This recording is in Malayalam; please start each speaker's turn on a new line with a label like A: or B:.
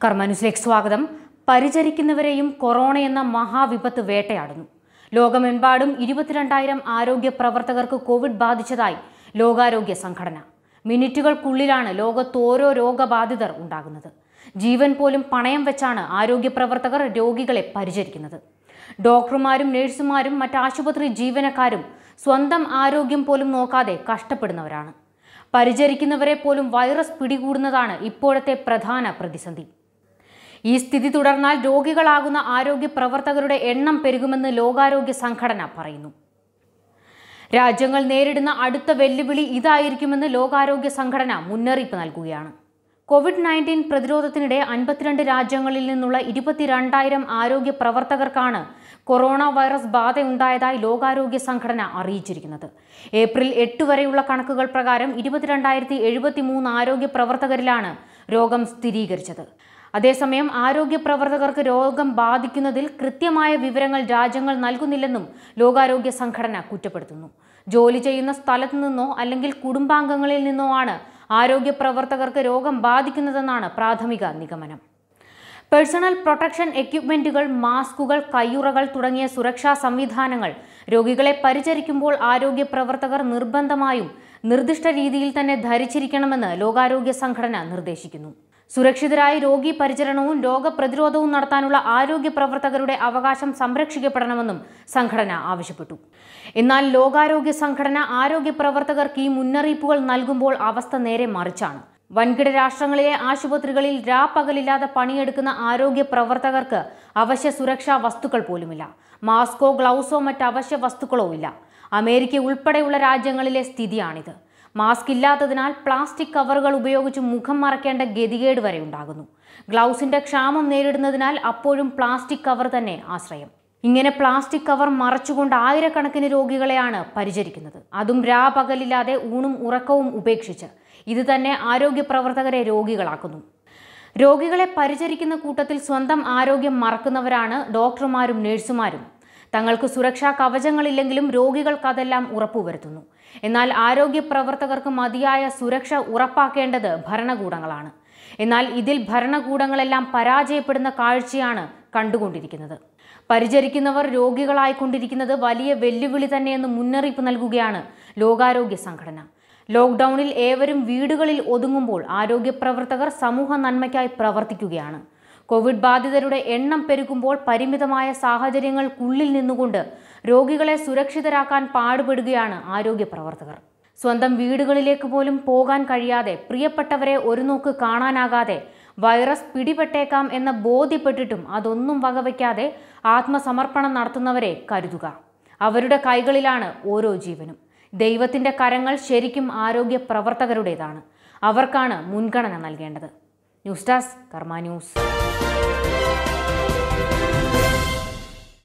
A: കർമ്മന്യൂസിലേക്ക് സ്വാഗതം പരിചരിക്കുന്നവരെയും കൊറോണ എന്ന മഹാവിപത്ത് വേട്ടയാടുന്നു ലോകമെമ്പാടും ഇരുപത്തിരണ്ടായിരം ആരോഗ്യ പ്രവർത്തകർക്ക് കോവിഡ് ബാധിച്ചതായി ലോകാരോഗ്യ സംഘടന മിനിറ്റുകൾക്കുള്ളിലാണ് ലോകത്ത് ഓരോ രോഗബാധിതർ ഉണ്ടാകുന്നത് ജീവൻ പോലും പണയം വെച്ചാണ് ആരോഗ്യ പ്രവർത്തകർ രോഗികളെ പരിചരിക്കുന്നത് ഡോക്ടർമാരും നഴ്സുമാരും മറ്റ് ആശുപത്രി ജീവനക്കാരും സ്വന്തം ആരോഗ്യം പോലും നോക്കാതെ കഷ്ടപ്പെടുന്നവരാണ് പരിചരിക്കുന്നവരെ പോലും വൈറസ് പിടികൂടുന്നതാണ് ഇപ്പോഴത്തെ പ്രധാന പ്രതിസന്ധി ഈ സ്ഥിതി തുടർന്നാൽ രോഗികളാകുന്ന ആരോഗ്യ പ്രവർത്തകരുടെ എണ്ണം പെരുകുമെന്ന് ലോകാരോഗ്യ സംഘടന പറയുന്നു രാജ്യങ്ങൾ നേരിടുന്ന അടുത്ത വെല്ലുവിളി ഇതായിരിക്കുമെന്ന് ലോകാരോഗ്യ സംഘടന മുന്നറിയിപ്പ് നൽകുകയാണ് കോവിഡ് നയൻറ്റീൻ പ്രതിരോധത്തിനിടെ അൻപത്തിരണ്ട് രാജ്യങ്ങളിൽ നിന്നുള്ള ഇരുപത്തിരണ്ടായിരം ആരോഗ്യ പ്രവർത്തകർക്കാണ് കൊറോണ വൈറസ് ബാധയുണ്ടായതായി ലോകാരോഗ്യ സംഘടന അറിയിച്ചിരിക്കുന്നത് ഏപ്രിൽ എട്ട് വരെയുള്ള കണക്കുകൾ പ്രകാരം ഇരുപത്തിരണ്ടായിരത്തി എഴുപത്തി മൂന്ന് ആരോഗ്യ പ്രവർത്തകരിലാണ് രോഗം സ്ഥിരീകരിച്ചത് അതേസമയം ആരോഗ്യ പ്രവർത്തകർക്ക് രോഗം ബാധിക്കുന്നതിൽ കൃത്യമായ വിവരങ്ങൾ രാജ്യങ്ങൾ നൽകുന്നില്ലെന്നും ലോകാരോഗ്യ സംഘടന കുറ്റപ്പെടുത്തുന്നു ജോലി ചെയ്യുന്ന സ്ഥലത്തു നിന്നോ അല്ലെങ്കിൽ കുടുംബാംഗങ്ങളിൽ നിന്നോ ആണ് ആരോഗ്യ പ്രവർത്തകർക്ക് രോഗം ബാധിക്കുന്നതെന്നാണ് പ്രാഥമിക നിഗമനം പേഴ്സണൽ പ്രൊട്ടക്ഷൻ എക്യുപ്മെന്റുകൾ മാസ്കുകൾ കയ്യുറകൾ തുടങ്ങിയ സുരക്ഷാ സംവിധാനങ്ങൾ രോഗികളെ പരിചരിക്കുമ്പോൾ ആരോഗ്യ പ്രവർത്തകർ നിർബന്ധമായും നിർദ്ദിഷ്ട രീതിയിൽ തന്നെ ധരിച്ചിരിക്കണമെന്ന് ലോകാരോഗ്യ സംഘടന നിർദ്ദേശിക്കുന്നു സുരക്ഷിതരായി രോഗി പരിചരണവും രോഗപ്രതിരോധവും നടത്താനുള്ള ആരോഗ്യ പ്രവർത്തകരുടെ അവകാശം സംരക്ഷിക്കപ്പെടണമെന്നും സംഘടന ആവശ്യപ്പെട്ടു എന്നാൽ ലോകാരോഗ്യ സംഘടന ആരോഗ്യ പ്രവർത്തകർക്ക് ഈ മുന്നറിയിപ്പുകൾ നൽകുമ്പോൾ അവസ്ഥ നേരെ മറിച്ചാണ് വൻകിട രാഷ്ട്രങ്ങളിലെ ആശുപത്രികളിൽ രാപ്പകലില്ലാതെ പണിയെടുക്കുന്ന ആരോഗ്യ പ്രവർത്തകർക്ക് അവശ്യ സുരക്ഷാ വസ്തുക്കൾ പോലുമില്ല മാസ്കോ ഗ്ലൗസോ മറ്റ് അവശ്യ വസ്തുക്കളോ ഇല്ല അമേരിക്ക ഉൾപ്പെടെയുള്ള രാജ്യങ്ങളിലെ സ്ഥിതിയാണിത് മാസ്ക് ഇല്ലാത്തതിനാൽ പ്ലാസ്റ്റിക് കവറുകൾ ഉപയോഗിച്ച് മുഖം മറയ്ക്കേണ്ട ഗതികേട് വരെ ഉണ്ടാകുന്നു ഗ്ലൗസിന്റെ ക്ഷാമം നേരിടുന്നതിനാൽ അപ്പോഴും പ്ലാസ്റ്റിക് കവർ തന്നെ ആശ്രയം ഇങ്ങനെ പ്ലാസ്റ്റിക് കവർ മറച്ചുകൊണ്ട് ആയിരക്കണക്കിന് രോഗികളെയാണ് പരിചരിക്കുന്നത് അതും രാപകലില്ലാതെ ഊണും ഉറക്കവും ഉപേക്ഷിച്ച് ഇത് തന്നെ ആരോഗ്യ പ്രവർത്തകരെ രോഗികളാക്കുന്നു രോഗികളെ പരിചരിക്കുന്ന കൂട്ടത്തിൽ സ്വന്തം ആരോഗ്യം മറക്കുന്നവരാണ് ഡോക്ടർമാരും നഴ്സുമാരും തങ്ങൾക്ക് സുരക്ഷാ കവചങ്ങളില്ലെങ്കിലും രോഗികൾക്ക് അതെല്ലാം ഉറപ്പുവരുത്തുന്നു എന്നാൽ ആരോഗ്യ പ്രവർത്തകർക്ക് മതിയായ സുരക്ഷ ഉറപ്പാക്കേണ്ടത് ഭരണകൂടങ്ങളാണ് എന്നാൽ ഇതിൽ ഭരണകൂടങ്ങളെല്ലാം പരാജയപ്പെടുന്ന കാഴ്ചയാണ് കണ്ടുകൊണ്ടിരിക്കുന്നത് പരിചരിക്കുന്നവർ രോഗികളായിക്കൊണ്ടിരിക്കുന്നത് വലിയ വെല്ലുവിളി തന്നെയെന്ന് മുന്നറിയിപ്പ് നൽകുകയാണ് ലോകാരോഗ്യ സംഘടന ലോക്ക്ഡൌണിൽ ഏവരും വീടുകളിൽ ഒതുങ്ങുമ്പോൾ ആരോഗ്യ പ്രവർത്തകർ സമൂഹ നന്മയ്ക്കായി പ്രവർത്തിക്കുകയാണ് കോവിഡ് ബാധിതരുടെ എണ്ണം പെരുകുമ്പോൾ പരിമിതമായ സാഹചര്യങ്ങൾക്കുള്ളിൽ നിന്നുകൊണ്ട് രോഗികളെ സുരക്ഷിതരാക്കാൻ പാടുപെടുകയാണ് ആരോഗ്യ പ്രവർത്തകർ സ്വന്തം വീടുകളിലേക്ക് പോലും പോകാൻ കഴിയാതെ പ്രിയപ്പെട്ടവരെ ഒരു നോക്ക് കാണാനാകാതെ വൈറസ് പിടിപെട്ടേക്കാം എന്ന ബോധ്യപ്പെട്ടിട്ടും അതൊന്നും വകവയ്ക്കാതെ ആത്മസമർപ്പണം നടത്തുന്നവരെ കരുതുക അവരുടെ കൈകളിലാണ് ഓരോ ജീവനും ദൈവത്തിന്റെ കരങ്ങൾ ശരിക്കും ആരോഗ്യ പ്രവർത്തകരുടേതാണ് അവർക്കാണ് മുൻഗണന നൽകേണ്ടത് ന്യൂസ് ഡെസ്ക് കർമ്മ ന്യൂസ്